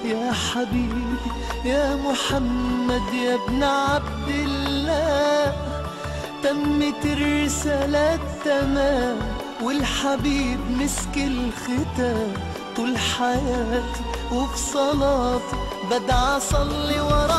يا حبيبي يا محمد يا ابن عبد الله تمت الرسالة تمام والحبيب مسك الختام طول حياتي وفي صلاتي بدعى أصلي ورا